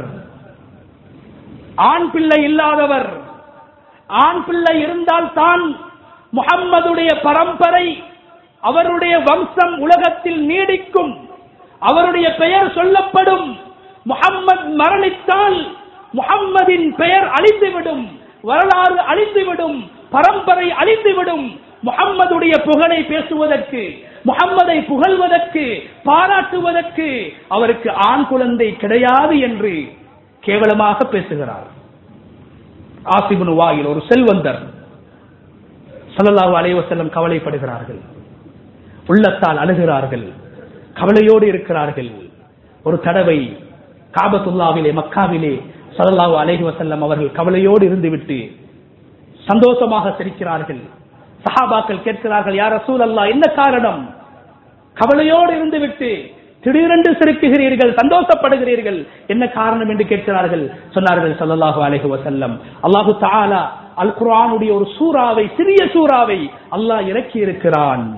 ஆண் பிள்ளை இல்லாதவர் ஆண் பிள்ளை இருந்தால் தான் முகம்மதுடைய பரம்பரை அவருடைய வம்சம் உலகத்தில் நீடிக்கும் அவருடைய பெயர் சொல்லப்படும் முகம்மது மரணித்தால் முகம்மதின் பெயர் அழிந்துவிடும் வரலாறு அழிந்துவிடும் பரம்பரை அழிந்துவிடும் முகம்மதுடைய புகழை பேசுவதற்கு முகம்மதை புகழ்வதற்கு பாராட்டுவதற்கு அவருக்கு ஆண் குழந்தை கிடையாது என்று கேவலமாக பேசுகிறார் ஆசிபுனு வாயில் ஒரு செல்வந்தர் சல்லல்லாஹு அலைஹி வஸல்லம் கவலைப்படுகிறார்கள் உள்ளத்தால் அழுகிறார்கள் கவலையோடு இருக்கிறார்கள் ஒரு தடவை காபத்துல்லாவிலே மக்காவிலே சல்லல்லாஹு அலைஹி வஸல்லம் அவர்கள் கவலையோடு இருந்துவிட்டு சந்தோஷமாக சிரிக்கிறார்கள் சஹாபாக்கள் கேட்கிறார்கள் யார் ரசூல் அல்லாஹ் என்ன காரணம் கவலையோடு இருந்துவிட்டு திடீரென்று சிரிக்குகிறீர்கள் சந்தோஷப்படுகிறீர்கள் என்ன காரணம் என்று கேட்கிறார்கள் சொன்னார்கள் ஸல்லல்லாஹு அலைஹி வஸல்லம் அல்லாஹு தஆலா அல் குர்ஆனுடைய ஒரு சூறாவை சிறிய சூறாவை அல்லாஹ் இறக்கி இருக்கிறான்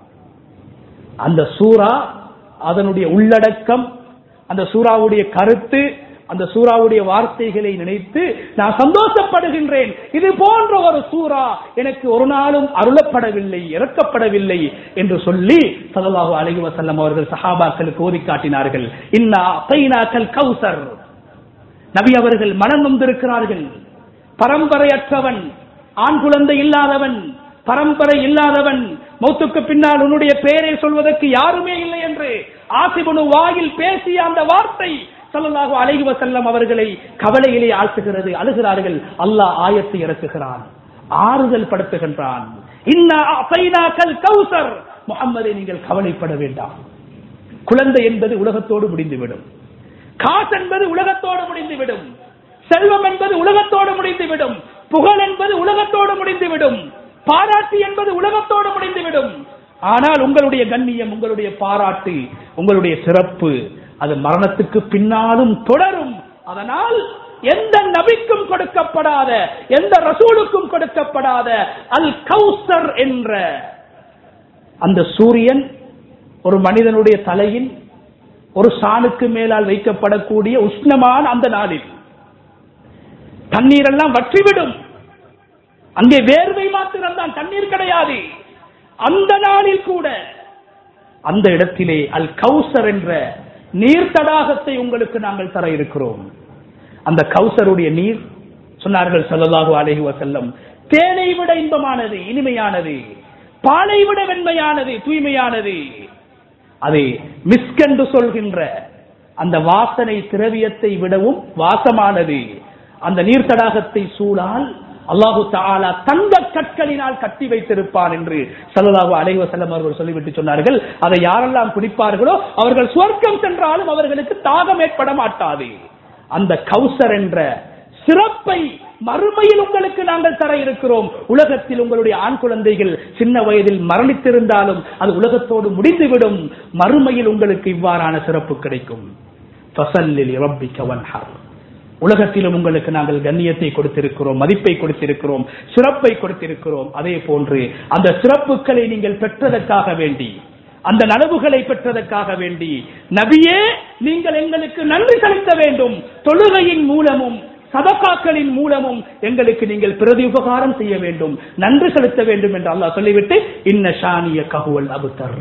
அந்த சூரா அதனுடைய உள்ளடக்கம் அந்த சூறாவுடைய கருத்து அந்த சூறாவுடைய வார்த்தைகளை நினைத்து நான் சந்தோஷப்படுகின்றேன் இது போன்ற ஒரு சூறா எனக்கு ஒரு நாளும் அருளப்படவில்லை இறக்கப்படவில்லை என்று சொல்லி சல்லல்லாஹு அலைஹி வஸல்லம் அவர்கள் சஹாபாக்களுக்கு ஓதி காட்டினார்கள் இன்னா கைனாக்கல் கௌசர் நபி அவர்கள் மனம் வந்திருக்கிறார்கள் பரம்பரையற்றவன் ஆண் குழந்தை இல்லாதவன் பரம்பரை இல்லாதவன் மௌத்துக்கு பின்னால் உன்னுடைய பெயரை சொல்வதற்கு யாருமே இல்லை என்று ஆசிபனு வாயில் பேசிய அந்த வார்த்தை ஸல்லல்லாஹு அலைஹி வஸல்லம் அவர்களை கவலையிலே ஆழ்த்துகிறது அழுகிறார்கள் அல்லாஹ் ஆயத்தை இறக்குகிறான் ஆறுதல் படுத்துகின்றான் இன்னா அஃபைனாக்கல் கௌசர் முஹம்மதே நீங்கள் கவலைப்பட வேண்டாம் குழந்தை என்பது உலகத்தோடு முடிந்துவிடும் காசு என்பது உலகத்தோடு முடிந்துவிடும் செல்வம் என்பது உலகத்தோடு முடிந்துவிடும் புகழ் என்பது உலகத்தோடு முடிந்துவிடும் பாராட்டு என்பது உலகத்தோடு முடிந்துவிடும் ஆனால் உங்களுடைய கண்ணியம் உங்களுடைய பாராட்டு உங்களுடைய சிறப்பு அது மரணத்துக்கு பின்னாலும் தொடரும் அதனால் எந்த நபிக்கும் கொடுக்கப்படாத எந்த ரசூலுக்கும் கொடுக்கப்படாத அல் கௌசர் என்ற அந்த சூரியன் ஒரு மனிதனுடைய தலையில் ஒரு சாணுக்கு மேலால் வைக்கப்படக்கூடிய உஷ்ணமான அந்த நாளில் தண்ணீர் எல்லாம் வற்றிவிடும் அங்கே வேர்வை மாத்திரம் தான் தண்ணீர் கிடையாது அந்த நாளில் கூட அந்த இடத்திலே அல் கௌசர் என்ற நீர் தடாகத்தை உங்களுக்கு நாங்கள் தர இருக்கிறோம் அந்த கௌசருடைய நீர் சொன்னார்கள் ஸல்லல்லாஹு அலைஹி வஸல்லம் தேனை விட இன்பமானது இனிமையானது பாலை விட வெண்மையானது தூய்மையானது அது மிஸ்க் என்று சொல்கின்ற அந்த வாசனை திரவியத்தை விடவும் வாசமானது அந்த நீர் தடாகத்தை சூழால் அல்லாஹு தாலா தங்க கற்களினால் கட்டி வைத்திருப்பான் என்று சல்லல்லாஹு அலைஹி வஸல்லம் அவர்கள் சொல்லிவிட்டு சொன்னார்கள் அதை யாரெல்லாம் குடிப்பார்களோ அவர்கள் சுவர்க்கம் சென்றாலும் அவர்களுக்கு தாகம் ஏற்பட மாட்டாது அந்த கௌசர் என்ற சிறப்பை மறுமையில் உங்களுக்கு நாங்கள் தர இருக்கிறோம் உலகத்தில் உங்களுடைய ஆண் குழந்தைகள் சின்ன வயதில் மரணித்திருந்தாலும் அது உலகத்தோடு முடிந்துவிடும் மறுமையில் உங்களுக்கு இவ்வாறான சிறப்பு கிடைக்கும் ஃபஸல்லில் ரப்பிக்க வன்ஹர் உலகத்திலும் உங்களுக்கு நாங்கள் கண்ணியத்தை கொடுத்திருக்கிறோம் மதிப்பை கொடுத்திருக்கிறோம் சிறப்பை கொடுத்திருக்கிறோம் அதே போன்று அந்த சிறப்புகளை நீங்கள் பெற்றதற்காக வேண்டி அந்த நனவுகளை பெற்றதற்காக வேண்டி நபியே நீங்கள் எங்களுக்கு நன்றி செலுத்த வேண்டும் தொழுகையின் மூலமும் சதக்காக்களின் மூலமும் எங்களுக்கு நீங்கள் பிரதி உபகாரம் செய்ய வேண்டும் நன்றி செலுத்த வேண்டும் என்று அல்லாஹ் சொல்லிவிட்டு இன்ன ஷானிய கஹுவல் அபுத்தர்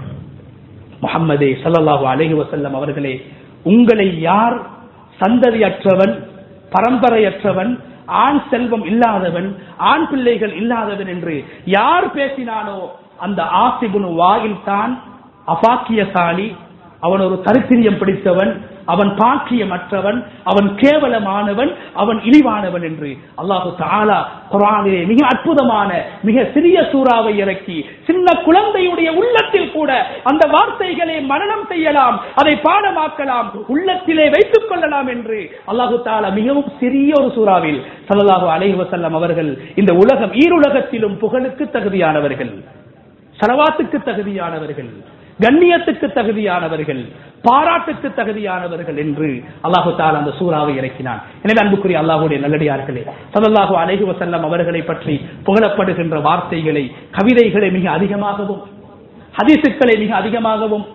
முகம்மதே ஸல்லல்லாஹு அலைஹி வஸல்லம் அவர்களே உங்களை யார் சந்ததியற்றவன் பரம்பரையற்றவன் ஆண் செல்வம் இல்லாதவன் ஆண் பிள்ளைகள் இல்லாதவன் என்று யார் பேசினானோ அந்த ஆசிபுனு வாயில் தான் அபாக்கியசாலி அவன் ஒரு தரித்திரியம் பிடித்தவன் அவன் பாக்கியமற்றவன் அவன் கேவலமானவன் அவன் இழிவானவன் என்று அல்லாஹு தாலா குரானிலே மிக அற்புதமான மிக சிறிய சூறாவை இறக்கி சின்ன குழந்தையுடைய உள்ளத்தில் கூட அந்த வார்த்தைகளை மனனம் செய்யலாம் அதை பாடமாக்கலாம் உள்ளத்திலே வைத்துக் கொள்ளலாம் என்று அல்லாஹு தாலா மிகவும் சிறிய ஒரு சூறாவில் சல்லல்லாஹு அலைஹி வஸல்லம் அவர்கள் இந்த உலகம் ஈருலகத்திலும் புகழுக்கு தகுதியானவர்கள் சலவாத்துக்கு தகுதியானவர்கள் கண்ணியத்துக்கு தகுதியானவர்கள் பாராட்டுக்கு தகுதியானவர்கள் என்று அல்லாஹு தாலா அந்த சூறாவை இறக்கினான் எனவே அன்புக்குரிய அல்லாஹுடைய நல்லடியார்களே சல்லல்லாஹு அலைஹி வஸல்லம் அவர்களை பற்றி புகழப்படுகின்ற வார்த்தைகளை கவிதைகளை மிக அதிகமாகவும் ஹதீசுக்களை மிக அதிகமாகவும்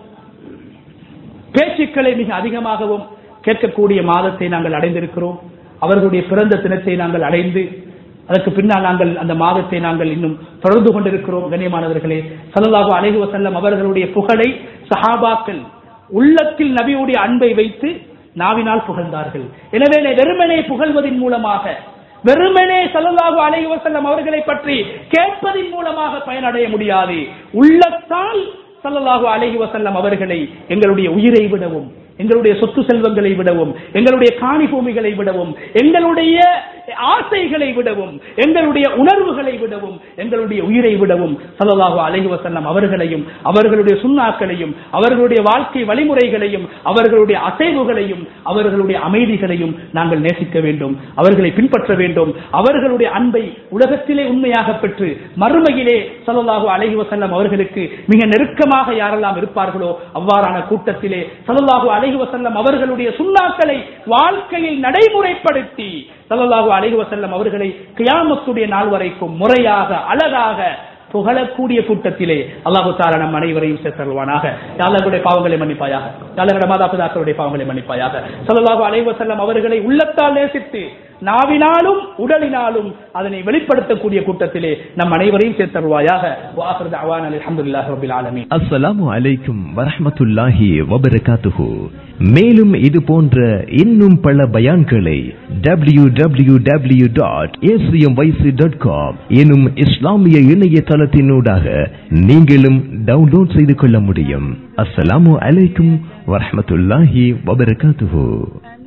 பேச்சுக்களை மிக அதிகமாகவும் கேட்கக்கூடிய மாதத்தை நாங்கள் அடைந்திருக்கிறோம் அவர்களுடைய பிறந்த தினத்தை நாங்கள் அடைந்து அதற்கு பின்னால் நாங்கள் அந்த மாதத்தை நாங்கள் இன்னும் தொடர்ந்து கொண்டிருக்கிறோம் கண்ணியமானவர்களே சல்லல்லாஹு அலைஹி வஸல்லம் அவர்களுடைய புகழை சஹாபாக்கள் உள்ளத்தில் நபியுடைய அன்பை வைத்து நாவினால் புகழ்ந்தார்கள் எனவே வெறுமனே புகழ்வதன் மூலமாக வெறுமனே சல்லல்லாஹு அலைஹி வஸல்லம் அவர்களை பற்றி கேட்பதின் மூலமாக பயனடைய முடியாது உள்ளத்தால் சல்லல்லாஹு அலைஹி வஸல்லம் அவர்களை எங்களுடைய உயிரை விடவும் எங்களுடைய சொத்து செல்வங்களை விடவும் எங்களுடைய காணி பூமிகளை விடவும் எங்களுடைய ஆசைகளை விடவும் எங்களுடைய உணர்வுகளை விடவும் எங்களுடைய உயிரை விடவும் சல்லல்லாஹு அலைஹி வஸல்லம் அவர்களையும் அவர்களுடைய சுண்ணாக்களையும் அவர்களுடைய வாழ்க்கை வழிமுறைகளையும் அவர்களுடைய அசைவுகளையும் அவர்களுடைய அமைதிகளையும் நாங்கள் நேசிக்க வேண்டும் அவர்களை பின்பற்ற வேண்டும் அவர்களுடைய அன்பை உலகத்திலே உண்மையாக பெற்று மறுமையிலே சல்லல்லாஹு அலைஹி வஸல்லம் அவர்களுக்கு மிக நெருக்கமாக யாரெல்லாம் இருப்பார்களோ அவ்வாறான கூட்டத்திலே சல்லல்லாஹு அலைஹி வஸல்லம் அவர்களுடைய சுண்ணாக்களை வாழ்க்கையில் நடைமுறைப்படுத்தி சல்லல்லாஹு அலைஹி வஸல்லம் அவர்களை கியாமத்துடைய நாள் வரைக்கும் முறையாக அழகாக புகழக்கூடிய கூட்டத்திலே அல்லாஹு தாலா நம் அனைவரையும் சேர்த்தருவானாக யாழர்களுடைய பாவங்களை மன்னிப்பாயாக யாழகட மாதாபிதாக்களுடைய பாவங்களை மன்னிப்பாயாக சல்லல்லாஹு அலைஹி வஸல்லம் அவர்களை உள்ளத்தால் நேசித்து நாவினாலும் உடலினாலும் அதனை வெளிப்படுத்தக்கூடிய கூட்டத்திலே நம் அனைவரையும் சேர்த்தருவாயாக வாஹர் தஅவானா அல்ஹம்துலில்லாஹி ரப்பில் ஆலமீன் அஸ்ஸலாமு அலைக்கும் வரஹ்மத்துல்லாஹி வபரகாத்துஹு மேலும் இது போன்ற இன்னும் பல பயான்களை W W W dot dot com எனும் இஸ்லாமிய இணையதளத்தினூடாக நீங்களும் டவுன்லோட் செய்து கொள்ள முடியும் அஸ்ஸலாமு அலைக்கும் வரஹ்மத்துல்லாஹி வபரகாத்துஹு